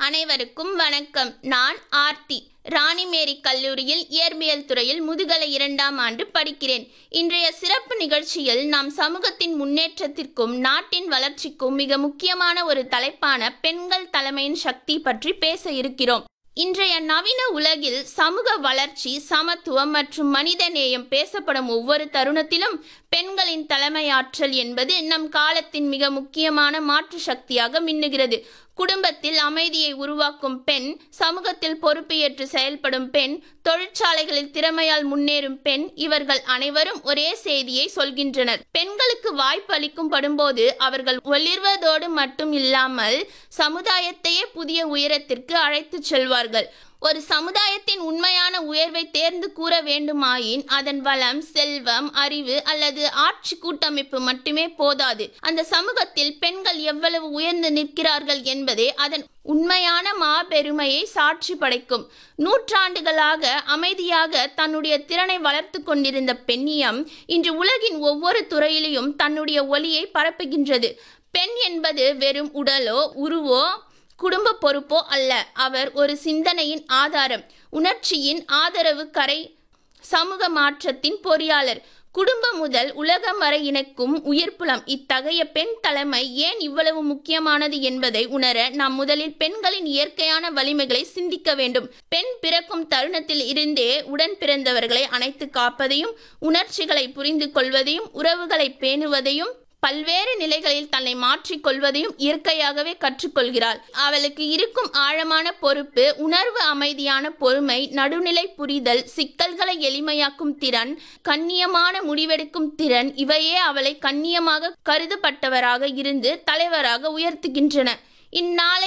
அனைவருக்கும் வணக்கம் நான் ஆர்த்தி ராணிமேரி கல்லூரியில் இயற்பியல் துறையில் முதுகலை இரண்டாம் ஆண்டு படிக்கிறேன் இன்றைய சிறப்பு நிகழ்ச்சியில் நாம் சமூகத்தின் முன்னேற்றத்திற்கும் நாட்டின் வளர்ச்சிக்கும் மிக முக்கியமான ஒரு தலைப்பான பெண்கள் தலைமையின் சக்தி பற்றி பேச இருக்கிறோம் இன்றைய நவீன உலகில் சமூக வளர்ச்சி சமத்துவம் மற்றும் மனித நேயம் பேசப்படும் ஒவ்வொரு தருணத்திலும் பெண்களின் தலைமையாற்றல் என்பது நம் காலத்தின் மிக முக்கியமான மாற்று சக்தியாக மின்னுகிறது குடும்பத்தில் அமைதியை உருவாக்கும் பெண் சமூகத்தில் பொறுப்பு ஏற்று செயல்படும் பெண் தொழிற்சாலைகளில் திறமையால் முன்னேறும் பெண் இவர்கள் அனைவரும் ஒரே செய்தியை சொல்கின்றனர் பெண்களுக்கு வாய்ப்பு அளிக்கும் படும்போது அவர்கள் ஒளிர்வதோடு மட்டும் இல்லாமல் சமுதாயத்தையே புதிய உயரத்திற்கு அழைத்துச் செல்வார்கள் ஒரு சமுதாயத்தின் உண்மையான உயர்வை தேர்ந்து கூற வேண்டுமாயின் அதன் வளம் செல்வம் அறிவு அல்லது ஆட்சி கூட்டமைப்பு மட்டுமே போதாது அந்த சமூகத்தில் பெண்கள் எவ்வளவு உயர்ந்து நிற்கிறார்கள் என்பதே அதன் உண்மையான மாபெருமையை சாட்சி படைக்கும் நூற்றாண்டுகளாக அமைதியாக தன்னுடைய திறனை வளர்த்து கொண்டிருந்த பெண்ணியம் இன்று உலகின் ஒவ்வொரு துறையிலும் தன்னுடைய ஒளியை பரப்புகின்றது பெண் என்பது வெறும் உடலோ உருவோ குடும்ப பொறுப்போ அல்ல அவர் ஒரு சிந்தனையின் ஆதாரம் உணர்ச்சியின் ஆதரவு கரை சமூக மாற்றத்தின் பொறியாளர் குடும்பம் முதல் உலகம் வரை இணைக்கும் உயிர்ப்புலம் இத்தகைய பெண் தலைமை ஏன் இவ்வளவு முக்கியமானது என்பதை உணர நாம் முதலில் பெண்களின் இயற்கையான வலிமைகளை சிந்திக்க வேண்டும் பெண் பிறக்கும் தருணத்தில் இருந்தே உடன் பிறந்தவர்களை அணைத்து காப்பதையும் உணர்ச்சிகளை புரிந்து கொள்வதையும் உறவுகளை பேணுவதையும் பல்வேறு நிலைகளில் தன்னை மாற்றிக் கொள்வதையும் இயற்கையாகவே கற்றுக்கொள்கிறாள் அவளுக்கு இருக்கும் ஆழமான பொறுப்பு உணர்வு அமைதியான பொறுமை நடுநிலை புரிதல் சிக்கல்களை எளிமையாக்கும் திறன் கண்ணியமான முடிவெடுக்கும் திறன் இவையே அவளை கண்ணியமாக கருதப்பட்டவராக இருந்து தலைவராக உயர்த்துகின்றன இந்நாளை